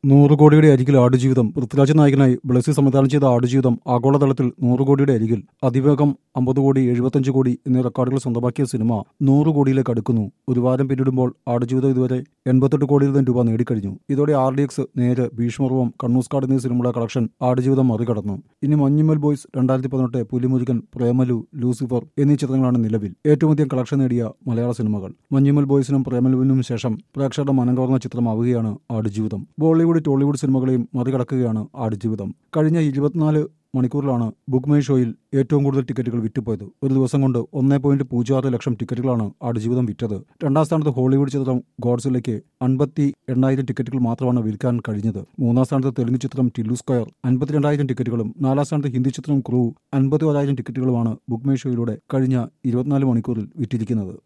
നൂറ് കോടിയുടെ അരികിൽ ആടുജീവിതം പൃഥ്വിരാജ് നായകനായി ബ്ലസി സംവിധാനം ചെയ്ത ആടുജീവിതം ആഗോളതലത്തിൽ നൂറ് കോടിയുടെ അരികിൽ അതിവേഗം അമ്പത് കോടി എഴുപത്തഞ്ച് കോടി എന്നീ റെക്കോർഡുകൾ സ്വന്തമാക്കിയ സിനിമ നൂറ് കോടിയിലേക്ക് അടുക്കുന്നു ഒരു വാരം പിന്നിടുമ്പോൾ ആടുജീവിതം ഇതുവരെ എൺപത്തെട്ട് കോടിയിലധികം രൂപ നേടിക്കഴിഞ്ഞു ഇതോടെ ആർ ഡി എക്സ് നേര് ഭീഷ്മർവം കണ്ണൂസ്കാട് എന്നീ സിനിമകളുടെ കളക്ഷൻ ആടുജീവിതം മറികടന്നു ഇനി മഞ്ഞുമൽ ബോയ്സ് രണ്ടായിരത്തി പതിനെട്ട് പുലിമുരുകൻ പ്രേമലു ലൂസിഫർ എന്നീ ചിത്രങ്ങളാണ് നിലവിൽ ഏറ്റവും അധികം കളക്ഷൻ നേടിയ മലയാള സിനിമകൾ മഞ്ഞുമൽ ബോയ്സിനും പ്രേമലുവിനും ശേഷം പ്രേക്ഷകരുടെ മനം കവർന്ന ചിത്രമാവുകയാണ് ആടുജീവിതം ബോളിവുഡ് ടോളിവുഡ് സിനിമകളെയും മറികടക്കുകയാണ് ആടുജീവിതം കഴിഞ്ഞ ഇരുപത്തിനാല് മണിക്കൂറിലാണ് ബുക്ക് മൈ ഷോയിൽ ഏറ്റവും കൂടുതൽ ടിക്കറ്റുകൾ വിറ്റുപോയത് ഒരു ദിവസം കൊണ്ട് ഒന്നേ പോയിന്റ് പൂജ്യം ആറ് ലക്ഷം ടിക്കറ്റുകളാണ് ആടുജീവിതം വിറ്റത് രണ്ടാം സ്ഥാനത്ത് ഹോളിവുഡ് ചിത്രം ഗോഡ്സിലേക്ക് അൻപത്തി എണ്ണായിരം ടിക്കറ്റുകൾ മാത്രമാണ് വിൽക്കാൻ കഴിഞ്ഞത് മൂന്നാം സ്ഥാനത്ത് തെലുങ്ക് ചിത്രം ടില്ലു സ്ക്വയർ അൻപത്തിരണ്ടായിരം ടിക്കറ്റുകളും നാലാം സ്ഥാനത്ത് ഹിന്ദി ചിത്രം ക്രൂ അൻപത്തി ഒരായിരം ടിക്കറ്റുകളുമാണ് ബുക്ക് മൈ ഷോയിലൂടെ കഴിഞ്ഞ ഇരുപത്തിനാല് മണിക്കൂറിൽ വിറ്റിരിക്കുന്നത്